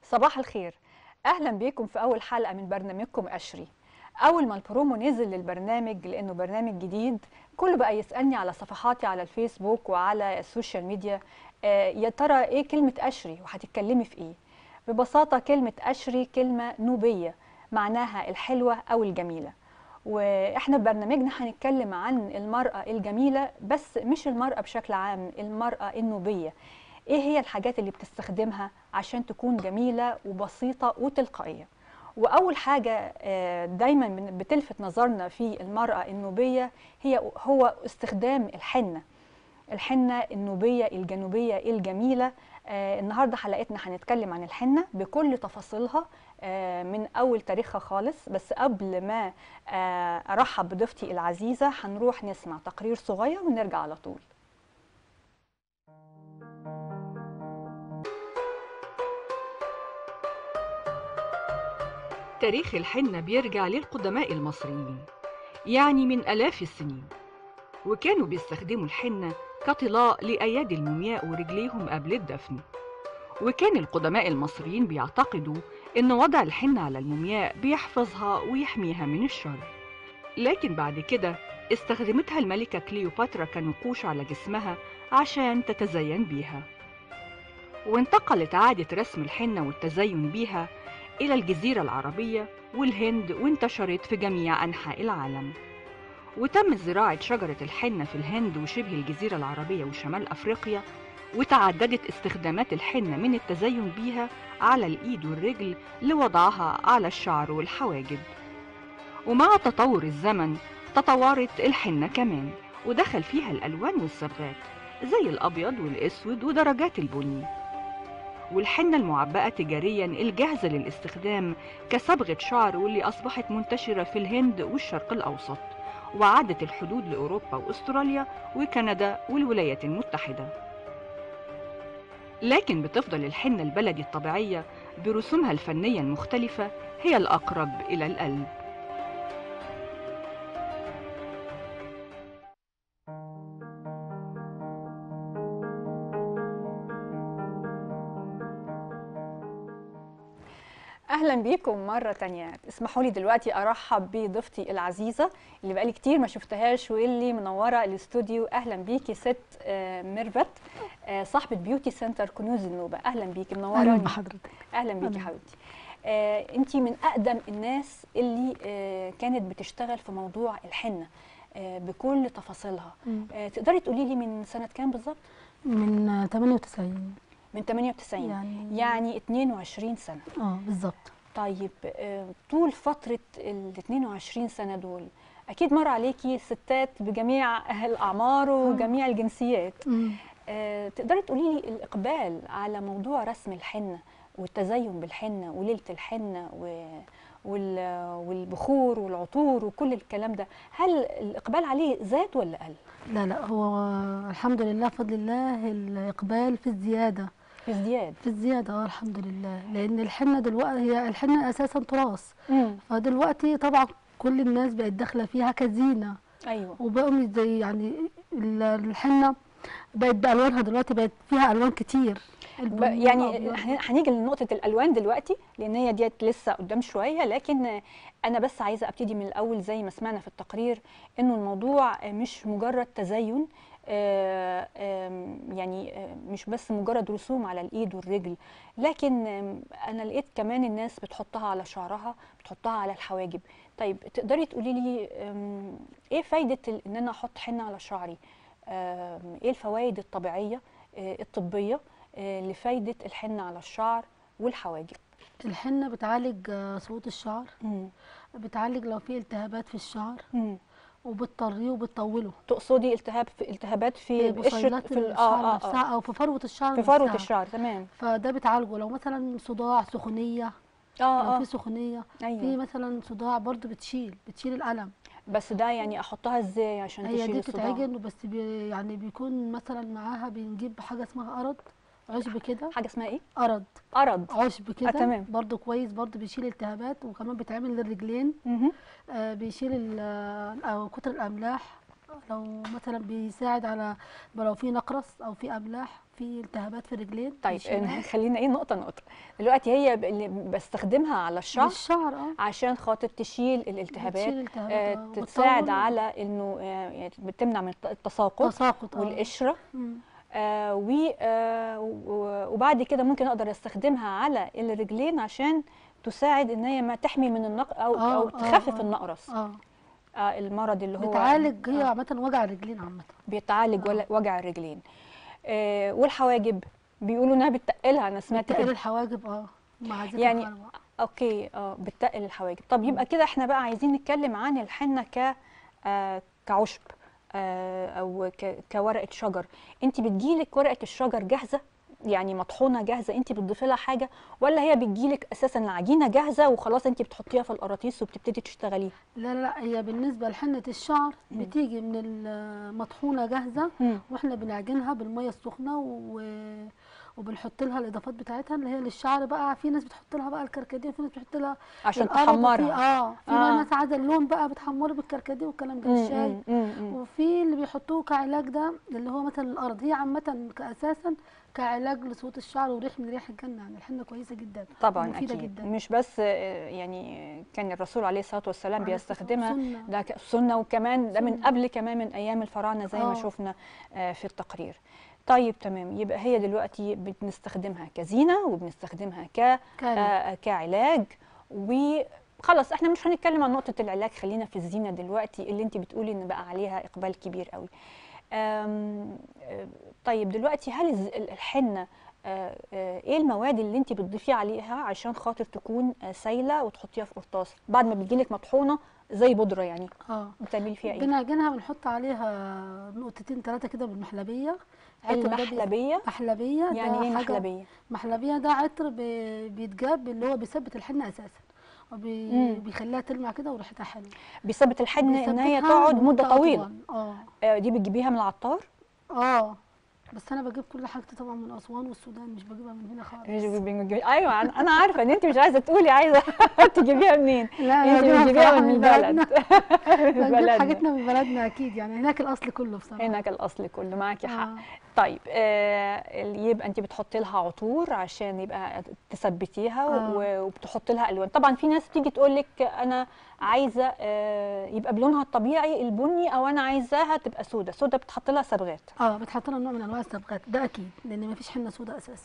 صباح الخير اهلا بيكم في اول حلقه من برنامجكم اشري اول ما البرومو نزل للبرنامج لانه برنامج جديد كله بقى يسالني على صفحاتي على الفيسبوك وعلى السوشيال ميديا آه، يا ترى ايه كلمه اشري وهتتكلمي في ايه ببساطه كلمه اشري كلمه نوبيه معناها الحلوه او الجميله واحنا في برنامجنا هنتكلم عن المراه الجميله بس مش المراه بشكل عام المراه النوبيه ايه هي الحاجات اللي بتستخدمها عشان تكون جميله وبسيطه وتلقائيه واول حاجه آه، دايما بن- بتلفت نظرنا في المراه النوبيه هي هو استخدام الحنه الحنه النوبيه الجنوبيه الجميله آه، النهارده حلقتنا هنتكلم عن الحنه بكل تفاصيلها آه، من اول تاريخها خالص بس قبل ما آه، ارحب بضيفتي العزيزه هنروح نسمع تقرير صغير ونرجع على طول تاريخ الحنة بيرجع للقدماء المصريين يعني من آلاف السنين وكانوا بيستخدموا الحنة كطلاء لأيادي المومياء ورجليهم قبل الدفن وكان القدماء المصريين بيعتقدوا إن وضع الحنة على المومياء بيحفظها ويحميها من الشر لكن بعد كده استخدمتها الملكة كليوباترا كنقوش على جسمها عشان تتزين بيها وانتقلت عادة رسم الحنة والتزين بيها إلى الجزيرة العربية والهند وانتشرت في جميع أنحاء العالم وتم زراعة شجرة الحنة في الهند وشبه الجزيرة العربية وشمال أفريقيا وتعددت استخدامات الحنة من التزين بيها على الإيد والرجل لوضعها على الشعر والحواجب ومع تطور الزمن تطورت الحنة كمان ودخل فيها الألوان والصبغات زي الأبيض والأسود ودرجات البني والحنة المعبأة تجاريا الجاهزة للاستخدام كصبغة شعر واللي أصبحت منتشرة في الهند والشرق الأوسط وعادت الحدود لأوروبا وأستراليا وكندا والولايات المتحدة لكن بتفضل الحنة البلدي الطبيعية برسومها الفنية المختلفة هي الأقرب إلى القلب اهلا بيكم مره تانية اسمحوا لي دلوقتي ارحب بضيفتي العزيزه اللي بقالي كتير ما شفتهاش واللي منوره الاستوديو اهلا بيكي ست آه، ميرفت آه، صاحبه بيوتي سنتر كنوز النوبه اهلا بيكي منوره اهلا بحضرتك اهلا بيكي أهلاً. حبيبتي آه، انت من اقدم الناس اللي آه، كانت بتشتغل في موضوع الحنه آه، بكل تفاصيلها مم. آه، تقدري تقولي لي من سنه كام بالظبط من 98 من 98 يعني يعني 22 سنه اه بالظبط طيب آه، طول فترة ال 22 سنة دول أكيد مر عليكي ستات بجميع الأعمار وجميع الجنسيات مم. آه، تقدري تقولي لي الإقبال على موضوع رسم الحنة والتزين بالحنة وليلة الحنة و وال- والبخور والعطور وكل الكلام ده هل الإقبال عليه زاد ولا قل لا لا هو الحمد لله بفضل الله الاقبال في الزياده في ازدياد في الزياده اه الحمد لله لان الحنه دلوقتي هي الحنه اساسا تراث مم. فدلوقتي طبعا كل الناس بقت داخله فيها كزينه أيوه وبقوا مش زي يعني ال- الحنه بقت بالوانها دلوقتي بقت فيها الوان كتير ب- البني يعني والأبيض. هن- هنيجي لنقطة الألوان دلوقتي لأن هي ديت لسه قدام شوية لكن آه، أنا بس عايزة أبتدي من الأول زي ما سمعنا في التقرير إنه الموضوع آه، مش مجرد تزين آه، آم، يعني آه، مش بس مجرد رسوم على الإيد والرجل لكن آم، أنا لقيت كمان الناس بتحطها على شعرها بتحطها على الحواجب طيب تقدري تقولي لي آم، إيه فايدة ال- إن أنا أحط حنة على شعري آم، إيه الفوائد الطبيعية آه، الطبية آه، لفايدة الحنة على الشعر والحواجب الحنه بتعالج آه، سقوط الشعر مم. بتعالج لو في التهابات في الشعر مم. وبتطريه وبتطوله تقصدي التهاب في التهابات في في قشرة بصيلات في ال- الشعر اه اه نفسها اه او في فروه الشعر في فروة نفسها. الشعر تمام فده بتعالجه لو مثلا صداع سخونيه اه لو اه في سخونيه في ايوه مثلا صداع برضو بتشيل بتشيل الالم بس ده يعني احطها ازاي عشان هي تشيل دي الصداع بتتعجن بس بي يعني بيكون مثلا معاها بنجيب حاجه اسمها ارض عشب كده حاجة اسمها ايه ارض أرض عشب كده تمام. برضو كويس برضو بيشيل التهابات وكمان بيتعمل للرجلين مهم. آه بيشيل ال- أو كتر الاملاح لو مثلا بيساعد على لو في نقرس او في املاح في في التهابات في الرجلين طيب بيشيلها. خلينا ايه نقطه نقطه دلوقتي هي ب- اللي بستخدمها على الشعر بالشعر اه عشان خاطر تشيل الالتهابات بتشيل الالتهابات آه، آه، تتساعد وتطول على انه آه، يعني بتمنع من الت- التساقط تساقط اه والقشره مم. آه و آه و- وبعد كده ممكن اقدر استخدمها على الرجلين عشان تساعد ان هي ما تحمي من النق او آه، او آه، تخفف آه. النقرس اه آه المرض اللي هو بتعالج هي آه. عامه وجع الرجلين عامه بيتعالج آه. ولا- وجع الرجلين آه والحواجب بيقولوا انها بتقلها انا سمعت بتقل كده الحواجب اه مع زيت يعني الخروع. اوكي اه بتقل الحواجب طب يبقى كده احنا بقى عايزين نتكلم عن الحنه ك آه كعشب آه او ك كورقه شجر انت بتجيلك ورقه الشجر جاهزه يعني مطحونه جاهزه انت بتضيفي لها حاجه ولا هي بتجيلك اساسا العجينه جاهزه وخلاص انت بتحطيها في القراطيس وبتبتدي تشتغليها لا لا لا هي بالنسبه لحنه الشعر مم. بتيجي من المطحونه جاهزه مم. واحنا بنعجنها بالميه السخنه و... وبنحط لها الاضافات بتاعتها اللي هي للشعر بقى في ناس بتحط لها بقى الكركديه وفي ناس بتحط لها عشان القرض وفي- تحمرها اه في آه. بقى ناس عايزه اللون بقى بتحمره بالكركديه والكلام ده مم، الشاي مم، مم، مم. وفي اللي بيحطوه كعلاج ده اللي هو مثلا الارض هي عامه اساسا كعلاج لصوت الشعر وريح من ريح الجنه يعني الحنه كويسه جدا طبعا مفيدة اكيد جدا. مش بس آه، يعني كان الرسول عليه الصلاه والسلام عليه الصلاة بيستخدمها والسنة. ده ك- سنه وكمان ده من سنة. قبل كمان من ايام الفراعنه زي ما آه. شفنا آه، في التقرير طيب تمام يبقى هي دلوقتي بنستخدمها كزينه وبنستخدمها ك كان آه، كعلاج وخلاص احنا مش هنتكلم عن نقطه العلاج خلينا في الزينه دلوقتي اللي انت بتقولي ان بقى عليها اقبال كبير قوي آم، آه، طيب دلوقتي هل الز- الحنه آه، آه، ايه المواد اللي انت بتضيفيه عليها عشان خاطر تكون آه، سايله وتحطيها في قرطاس بعد ما بتجيلك مطحونه زي بودره يعني اه بتعملي فيها ايه بنعجنها بنحط عليها نقطتين ثلاثه كده بالمحلبيه عطر ده بي- المحلبيه محلبيه ده يعني ايه حاجة- محلبيه محلبيه ده عطر بي- بيتجاب اللي هو بيثبت الحنه اساسا مم. وبيخليها تلمع كده وريحتها حلوه بيثبت الحنه ان هي بيثبتها تقعد مده طويله أطول. اه آه، دي بتجيبيها من العطار اه بس انا بجيب كل حاجتي طبعا من اسوان والسودان مش بجيبها من هنا خالص مش بتجيبي- ايوه انا أنا عارفه ان انت مش عايزه تقولي عايزه تجيبيها منين لا انت بجيبها بتجيبيها بصراحة من بلدنا. البلد بنجيب بلدنا. حاجتنا من بلدنا اكيد يعني هناك الاصل كله بصراحه هناك الاصل كله معاكي حق آه. طيب آه اللي يبقى انت بتحطي لها عطور عشان يبقى تثبتيها آه. و- وبتحطي لها الوان طبعا في ناس تيجي تقول لك انا عايزه آه يبقى بلونها الطبيعي البني او انا عايزاها تبقى سودة سودة بتحط لها صبغات اه بتحط لها نوع من انواع الصبغات ده اكيد لان مفيش حنه سوداء اساسا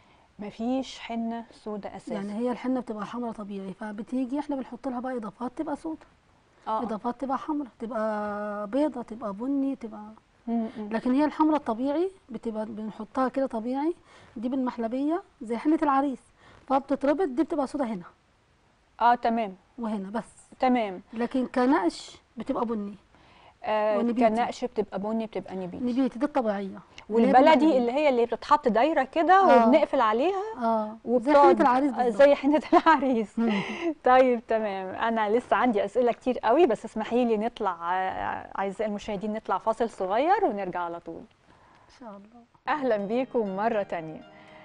مفيش حنه سودة اساسا يعني هي الحنه بتبقى حمرا طبيعي فبتيجي احنا بنحط لها بقى اضافات تبقى سوداء اه اضافات تبقى حمرا تبقى بيضه تبقى بني تبقى م- م. لكن هي الحمرا الطبيعي بتبقى بنحطها كده طبيعي دي بالمحلبيه زي حنه العريس فبتتربط دي بتبقى سوداء هنا اه تمام وهنا بس تمام لكن كنقش بتبقى بني آه ونبيتي. كنقش بتبقى بني بتبقى نبيتي نبيتي دي الطبيعيه اللي هي والبلدي بالمحلبية. اللي هي اللي بتتحط دايره كده آه. وبنقفل عليها اه زي وبتقعد حنه العريس بالظبط زي حنة العريس مم. طيب تمام انا لسه عندي اسئله كتير قوي بس اسمحي لي نطلع آه، اعزائي المشاهدين نطلع فاصل صغير ونرجع على طول ان شاء الله اهلا بيكم مره تانية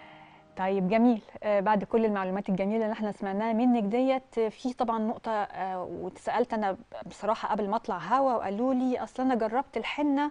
طيب جميل آه بعد كل المعلومات الجميله اللي احنا سمعناها منك ديت آه، في طبعا نقطه آه واتسالت انا بصراحه قبل ما اطلع هوا وقالوا لي اصل انا جربت الحنه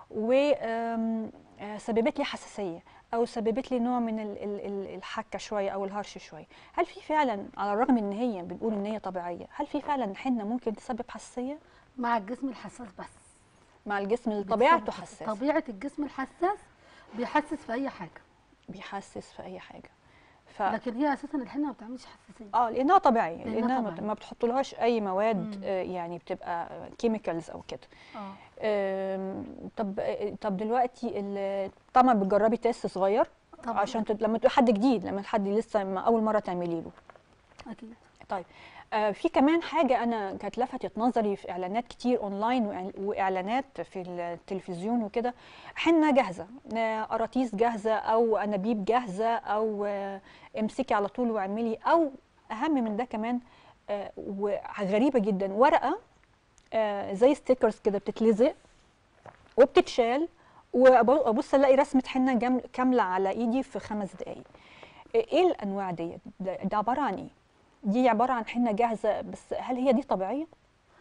وسببت لي حساسيه او سببت لي نوع من ال- ال- ال- الحكه شويه او الهرش شويه هل في فعلا على الرغم ان هي بنقول ان هي طبيعيه هل في فعلا حنه ممكن تسبب حساسيه مع الجسم الحساس بس مع الجسم اللي طبيعته بتسبب حساس طبيعه الجسم الحساس بيحسس في اي حاجه بيحسس في اي حاجه ف... لكن هي اساسا الحنه ما بتعملش حساسيه اه لانها طبيعيه لأنها لانها ما- طبيعية. ما بتحطولهاش اي مواد مم. آه، يعني بتبقى كيميكالز او كده اه آم، طب آه، طب دلوقتي ال- طبعا بتجربي تيست صغير طبعا عشان تد... لما تبقى حد جديد لما حد لسه ما اول مره تعملي له اكيد طيب آه، في كمان حاجة أنا كانت لفتت نظري في إعلانات كتير أونلاين وإعل- وإعلانات في التلفزيون وكده حنة جاهزة آه، قراطيس جاهزة أو أنابيب جاهزة أو آه، امسكي على طول واعملي أو أهم من ده كمان آه، وغريبة جدا ورقة آه، زي ستيكرز كده بتتلزق وبتتشال وابص الاقي رسمه حنه جم- كامله على ايدي في خمس دقائق ايه الانواع دي ده, ده عباره عن ايه دي عباره عن حنه جاهزه بس هل هي دي طبيعيه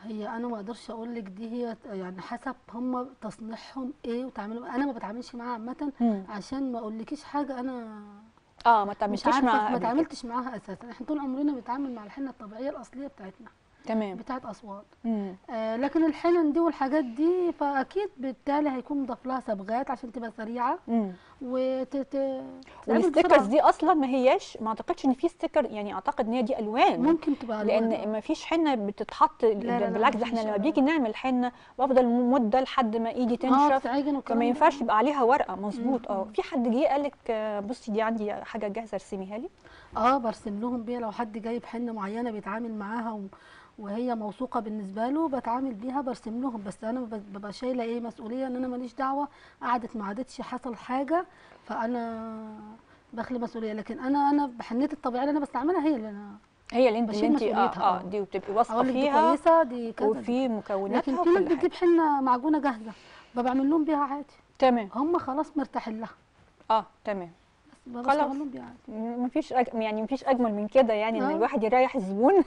هي انا ما اقدرش اقول لك دي هي يعني حسب هم تصنيعهم ايه وتعاملهم انا ما بتعاملش معاها عامه مم. عشان ما اقولكيش حاجه انا اه ما مش تعملتيش عارفه معاها ما قبل كده. تعاملتش معاها اساسا احنا طول عمرنا بنتعامل مع الحنه الطبيعيه الاصليه بتاعتنا تمام بتاعت اسوان مم. آه لكن الحنن دي والحاجات دي فاكيد بالتالي هيكون مضاف لها صبغات عشان تبقى سريعه مم. وت والستيكرز دي اصلا ما هياش ما اعتقدش ان في ستيكر يعني اعتقد ان هي دي الوان ممكن تبقى ألوان. لان ما فيش حنه بتتحط لا، لا، بالعكس ده مفيش، احنا لما آه. بيجي نعمل حنه بفضل مده لحد ما ايدي اه تنشف بتعجن والكلام فما ده. ينفعش يبقى عليها ورقه مظبوط اه مم. في حد جه قال لك آه، بصي دي عندي حاجه جاهزه ارسميها لي اه برسم لهم بيها لو حد جايب حنه معينه بيتعامل معاها و... وهي موثوقه بالنسبه له بتعامل بيها برسم لهم بس انا بب- ببقى شايله ايه مسؤوليه ان انا ماليش دعوه قعدت ما عادتش حصل حاجه فانا بخلي مسؤوليه لكن انا انا بحنيتي الطبيعيه اللي انا بستعملها هي اللي انا هي اللي انت اللي بشيل انت اه, مسؤوليتها، آه آه. دي وبتبقي واثقه اقول لك دي فيها كويسه دي كذا وفي لكن مكوناتها في ناس وكل حاجه بتجيب حنه معجونه جاهزه بعمل لهم بيها عادي تمام هم خلاص مرتاحين لها اه تمام بس خلاص. بشتغل لهم بيها عادي م- مفيش أج... يعني مفيش اجمل من كده يعني ان آه. الواحد يريح الزبون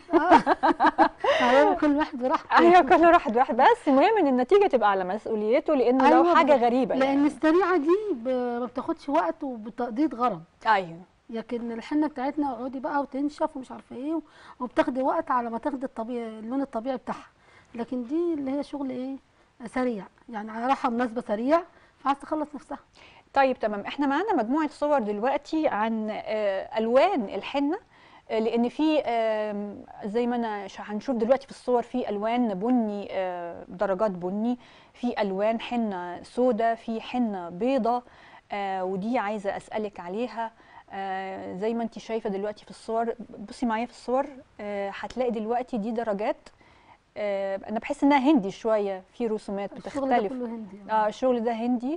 أيوة، كل واحد براحته ايوه كل واحد واحد بس المهم ان النتيجه تبقى على مسؤوليته لانه لو أيوة حاجه بالظبط. غريبه لان يعني. السريعه دي ب- ما بتاخدش وقت وبتقضيه غرض ايوه لكن الحنه بتاعتنا اقعدي بقى وتنشف ومش عارفه ايه وبتاخدي وقت على ما تاخدي الطبيعي اللون الطبيعي بتاعها لكن دي اللي هي شغل ايه سريع يعني رايحه مناسبه سريع فعايز تخلص نفسها طيب تمام احنا معانا مجموعه صور دلوقتي عن آه، الوان الحنه آه، لان في آم، زي ما انا ش- هنشوف دلوقتي في الصور في الوان بني آه، درجات بني في الوان حنه سودة في حنه بيضة آه، ودي عايزه اسالك عليها آه، زي ما انت شايفه دلوقتي في الصور بصي معايا في الصور آه، هتلاقي دلوقتي دي درجات آه، انا بحس انها هندي شويه في رسومات الشغل ده بتختلف كله هندي يعني. اه الشغل ده هندي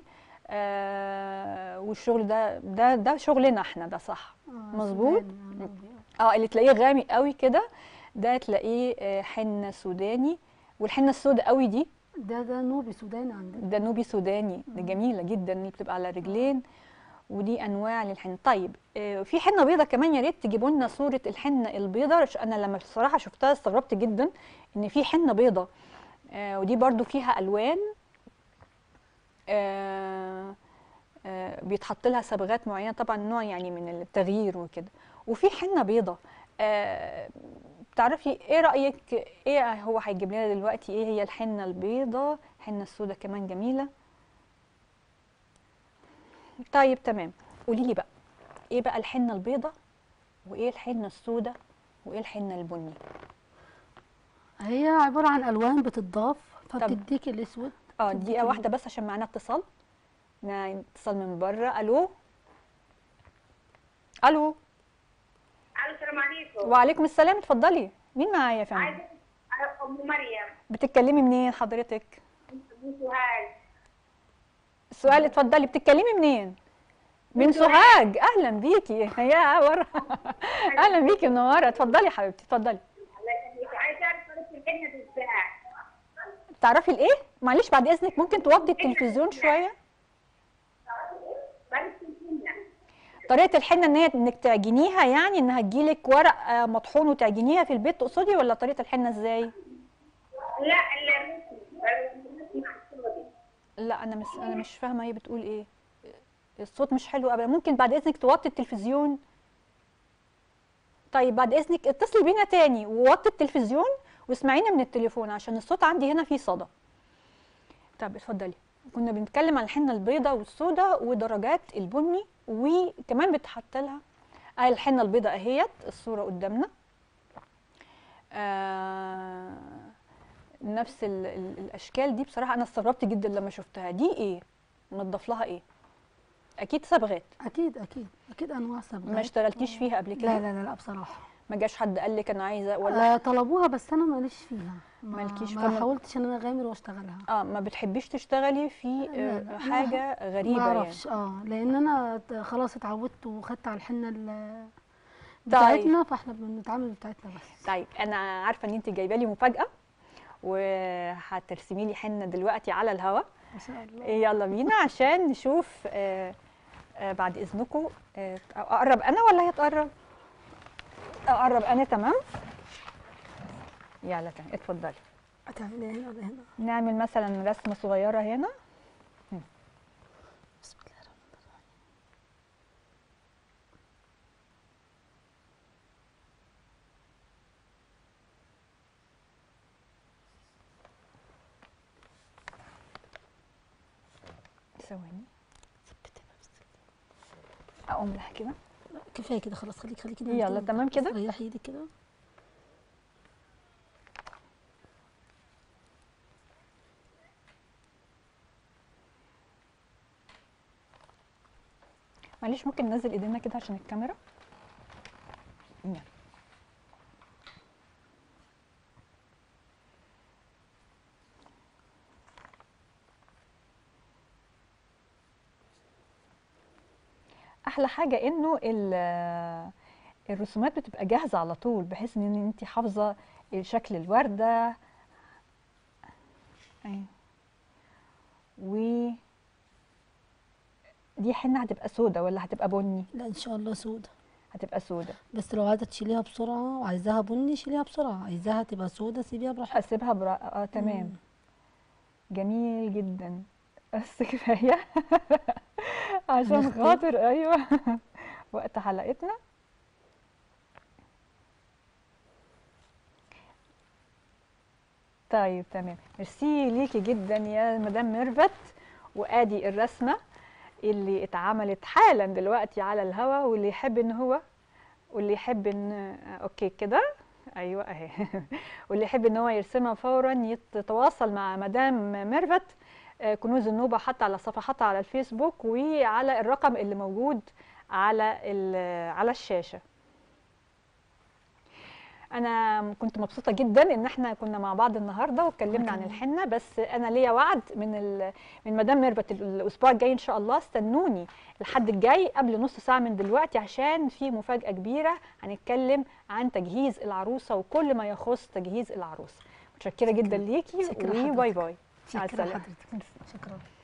آه والشغل ده ده ده شغلنا احنا ده صح آه، مظبوط. سوداني، آه، نوبي. اه اللي تلاقيه غامق قوي كده ده تلاقيه آه حنه سوداني والحنه السوداء قوي دي ده ده نوبي سوداني عندنا ده نوبي سوداني ده جميله جدا اللي بتبقى على رجلين ودي انواع للحنه طيب آه في حنه بيضه كمان يا ريت تجيبوا لنا صوره الحنه البيضه ش- انا لما بصراحه شفتها استغربت جدا ان في حنه بيضه آه ودي برضو فيها الوان آه آه بيتحط لها صبغات معينه طبعا نوع يعني من التغيير وكده وفي حنه بيضه آه تعرفي ايه رايك ايه هو هيجيب لنا دلوقتي ايه هي الحنه البيضه الحنه السوداء كمان جميله طيب تمام قولي لي بقى ايه بقى الحنه البيضه وايه الحنه السوداء وايه الحنه البني هي عباره عن الوان بتضاف فبتديك الاسود اه تديكي دقيقه واحده بس عشان معانا اتصال معانا اتصال من بره الو الو الو السلام عليكم وعليكم السلام اتفضلي مين معايا يا فندم عايزه ام مريم بتتكلمي منين حضرتك من سوهاج السؤال اتفضلي بتتكلمي منين من سوهاج اهلا بيكي يا ورا اهلا بيكي منوره اتفضلي يا حبيبتي اتفضلي الله يخليك عايزه اعرف طريقه الجنه ازاي تعرفي الايه معلش بعد اذنك ممكن توطي التلفزيون شويه طريقه الجنه طريقه الحنه ان هي انك تعجنيها يعني انها تجيلك ورق آه، مطحون وتعجنيها في البيت تقصدي ولا طريقه الحنه ازاي لا الرسم الرسم مع الصورة دي. لا انا مش انا مش فاهمه هي بتقول ايه الصوت مش حلو ابدا ممكن بعد اذنك توطي التلفزيون طيب بعد اذنك اتصلي بينا تاني ووطي التلفزيون واسمعينا من التليفون عشان الصوت عندي هنا فيه صدى طب اتفضلي كنا بنتكلم عن الحنه البيضاء والسوداء ودرجات البني وكمان بتحط لها آه الحنه البيضاء اهيت الصوره قدامنا آه نفس ال ال الاشكال دي بصراحه انا استغربت جدا لما شفتها دي ايه منضف لها ايه اكيد صبغات اكيد اكيد اكيد انواع صبغات ما اشتغلتيش فيها قبل كده لا لا لا, لا بصراحه ما جاش حد قال لك انا عايزه ولا آه طلبوها بس انا ماليش فيها ما, مالكيش ما فما- حاولتش ان انا اغامر واشتغلها اه ما بتحبيش تشتغلي في لا، آه، لا، حاجه ما غريبه يعني اعرفش اه لان انا ت- خلاص اتعودت وخدت على الحنه ال- بتاعتنا فاحنا بنتعامل بتاعتنا بس طيب انا عارفه ان انت جايبه لي مفاجاه وهترسمي لي حنه دلوقتي على الهواء ما شاء الله يلا بينا عشان نشوف آه آه بعد اذنكم آه اقرب انا ولا هي تقرب اقرب انا تمام يلا تمام اتفضلي هتعملي هنا ولا هنا نعمل مثلا رسمه صغيره هنا بسم الله الرحمن الرحيم ثواني ثبتي نفسك اقوم لها كده لا، كفايه كده خلاص خليك خليكي كده يلا، تمام كده؟ ريحي ايدك كده معلش ممكن ننزل ايدينا كده عشان الكاميرا يلا. احلى حاجه انه ال- الرسومات بتبقى جاهزه على طول بحيث ان انت حافظه شكل الورده ايوه و دي حنه هتبقى سودة ولا هتبقى بني لا ان شاء الله سودة هتبقى سودة بس لو عايزه تشيليها بسرعه وعايزاها بني شيليها بسرعه عايزاها تبقى سودة سيبيها براحتك اسيبها برا... اه تمام جميل جدا بس كفايه عشان هنختم؟ خاطر ايوه وقت حلقتنا طيب تمام ميرسي ليكي جدا يا مدام ميرفت وادي الرسمه اللي اتعملت حالا دلوقتي على الهوا واللي يحب ان هو واللي يحب ان آه، اوكي كده ايوه اهي واللي يحب ان هو يرسمها فورا يتواصل مع مدام ميرفت آه، كنوز النوبه حتى على صفحاتها على الفيسبوك وعلى الرقم اللي موجود على ال- على الشاشه انا كنت مبسوطه جدا ان احنا كنا مع بعض النهارده واتكلمنا عن كمان. الحنه بس انا ليا وعد من ال... من مدام ميرفت الاسبوع الجاي ان شاء الله استنوني الحد الجاي قبل نص ساعه من دلوقتي عشان في مفاجاه كبيره هنتكلم عن تجهيز العروسه وكل ما يخص تجهيز العروسه متشكره جدا ليكي شكرا وباي حضرتك. باي مع شكرا السلامه حضرتك شكرا